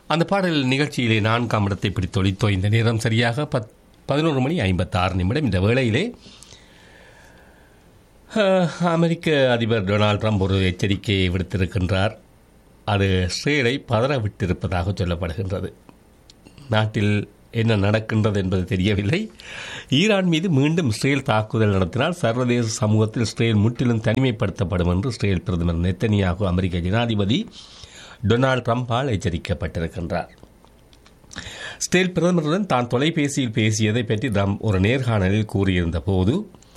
அந்த பாடல் நிகழ்ச்சியிலே நான்காம் இடத்தை பிடித்தொழித்தோ இந்த நேரம் சரியாக பத் பதினோரு மணி ஐம்பத்தாறு நிமிடம் இந்த வேளையிலே அஹ், அமெரிக்க அதிபர் டொனால்ட் ட்ரம்ப் ஒரு எச்சரிக்கையை விடுத்திருக்கின்றார் அது இஸ்ரேலை பதற விட்டிருப்பதாக சொல்லப்படுகின்றது நாட்டில் என்ன நடக்கின்றது என்பது தெரியவில்லை ஈரான் மீது மீண்டும் இஸ்ரேல் தாக்குதல் நடத்தினால் சர்வதேச சமூகத்தில் இஸ்ரேல் முற்றிலும் தனிமைப்படுத்தப்படும் என்று இஸ்ரேல் பிரதமர் நெத்தனியாகு அமெரிக்க ஜனாதிபதி டொனால்ட் ட்ரம்பால் எச்சரிக்கப்பட்டிருக்கின்றார் இஸ்ரேல் பிரதமருடன் தான் தொலைபேசியில் பேசியதை பற்றி ட்ரம்ப் ஒரு நேர்காணலில் கூறியிருந்த போது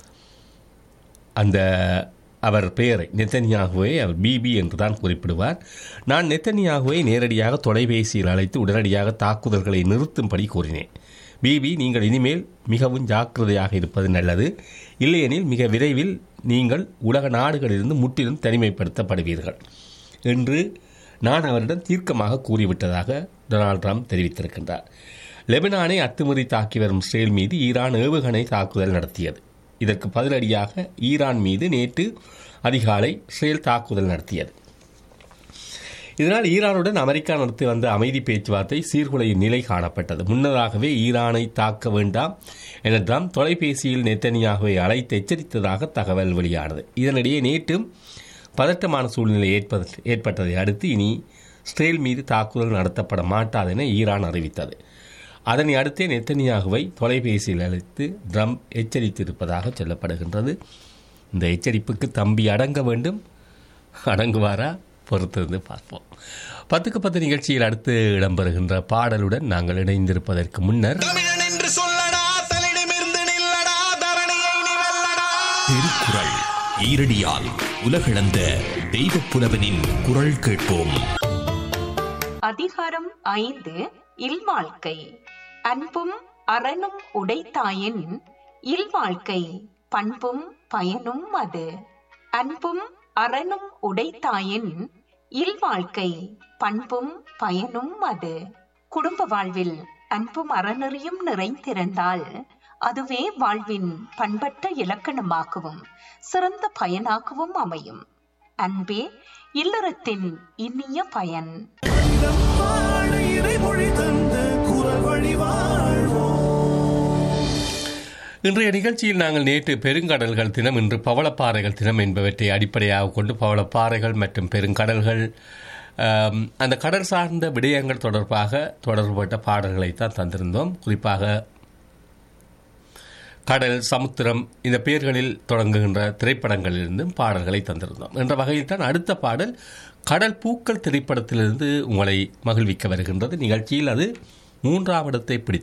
அந்த அவர் பெயரை நெத்தனியாகுவை அவர் பிபி என்று தான் குறிப்பிடுவார் நான் நெத்தனியாகுவை நேரடியாக தொலைபேசியில் அழைத்து உடனடியாக தாக்குதல்களை நிறுத்தும்படி கூறினேன் பிபி நீங்கள் இனிமேல் மிகவும் ஜாக்கிரதையாக இருப்பது நல்லது இல்லையெனில் மிக விரைவில் நீங்கள் உலக நாடுகளிலிருந்து முற்றிலும் தனிமைப்படுத்தப்படுவீர்கள் என்று நான் அவரிடம் தீர்க்கமாக கூறிவிட்டதாக டொனால்ட் ட்ரம்ப் தெரிவித்திருக்கின்றார் லெபனானை அத்துமீறி தாக்கி வரும் இஸ்ரேல் மீது ஈரான் ஏவுகணை தாக்குதல் நடத்தியது இதற்கு பதிலடியாக ஈரான் மீது நேற்று அதிகாலை இஸ்ரேல் தாக்குதல் நடத்தியது இதனால் ஈரானுடன் அமெரிக்கா நடத்தி வந்த அமைதி பேச்சுவார்த்தை சீர்குலையும் நிலை காணப்பட்டது முன்னதாகவே ஈரானை தாக்க வேண்டாம் என ட்ரம்ப் தொலைபேசியில் நெத்தனியாகவே அழைத்து எச்சரித்ததாக தகவல் வெளியானது இதனிடையே நேற்றும் பதட்டமான சூழ்நிலை ஏற்பது ஏற்பட்டதை அடுத்து இனி இஸ்ரேல் மீது தாக்குதல் நடத்தப்பட மாட்டாது என ஈரான் அறிவித்தது அதனை அடுத்தே நெத்தனியாகுவை தொலைபேசியில் அழைத்து ட்ரம்ப் எச்சரித்திருப்பதாக சொல்லப்படுகின்றது இந்த எச்சரிப்புக்கு தம்பி அடங்க வேண்டும் அடங்குவாரா பொறுத்திருந்து பார்ப்போம் பத்துக்கு பத்து நிகழ்ச்சியில் அடுத்து இடம்பெறுகின்ற பாடலுடன் நாங்கள் இணைந்திருப்பதற்கு முன்னர் தமிழன் என்று சொல்லடா தலிடமிருந்து நில்லடா தரணியை நீ வெல்லடா திருக்குறள் ஈரடியால் உலகளந்த தெய்வப் புலவனின் குரல் கேட்போம் அதிகாரம் ஐந்து இல்வாழ்க்கை அன்பும் அறனும் உடைத்தாயின் இல்வாழ்க்கை பண்பும் பயனும் அது அன்பும் அறனும் உடைத்தாயின் இல்வாழ்க்கை பண்பும் பயனும் அது குடும்ப வாழ்வில் அன்பும் அறநெறியும் நிறைந்திருந்தால் அதுவே வாழ்வின் பண்பட்ட இலக்கணமாகவும் சிறந்த பயனாகவும் அமையும் அன்பே இல்லறத்தின் இனிய பயன் வாழ இறைமொழி தந்த குரல் வழி வாழ்வோம் இன்றைய நிகழ்ச்சியில் நாங்கள் நேற்று பெருங்கடல்கள் தினம் இன்று பவளப்பாறைகள் தினம் என்பவற்றை அடிப்படையாக கொண்டு பவளப்பாறைகள் மற்றும் பெருங்கடல்கள் ஆம், அந்த கடல் சார்ந்த விடயங்கள் தொடர்பாக தொடர்பட்ட பாடல்களை தான் தந்திருந்தோம் குறிப்பாக கடல் சமுத்திரம் இந்த பெயர்களில் தொடங்குகின்ற திரைப்படங்களிலிருந்தும் பாடல்களை தந்திருந்தோம் என்ற வகையில் தான் அடுத்த பாடல் கடல் பூக்கள் திரைப்படத்திலிருந்து உங்களை மகிழ்விக்க வருகின்றது நிகழ்ச்சியில் அது மூன்றாம் இடத்தை பிடித்து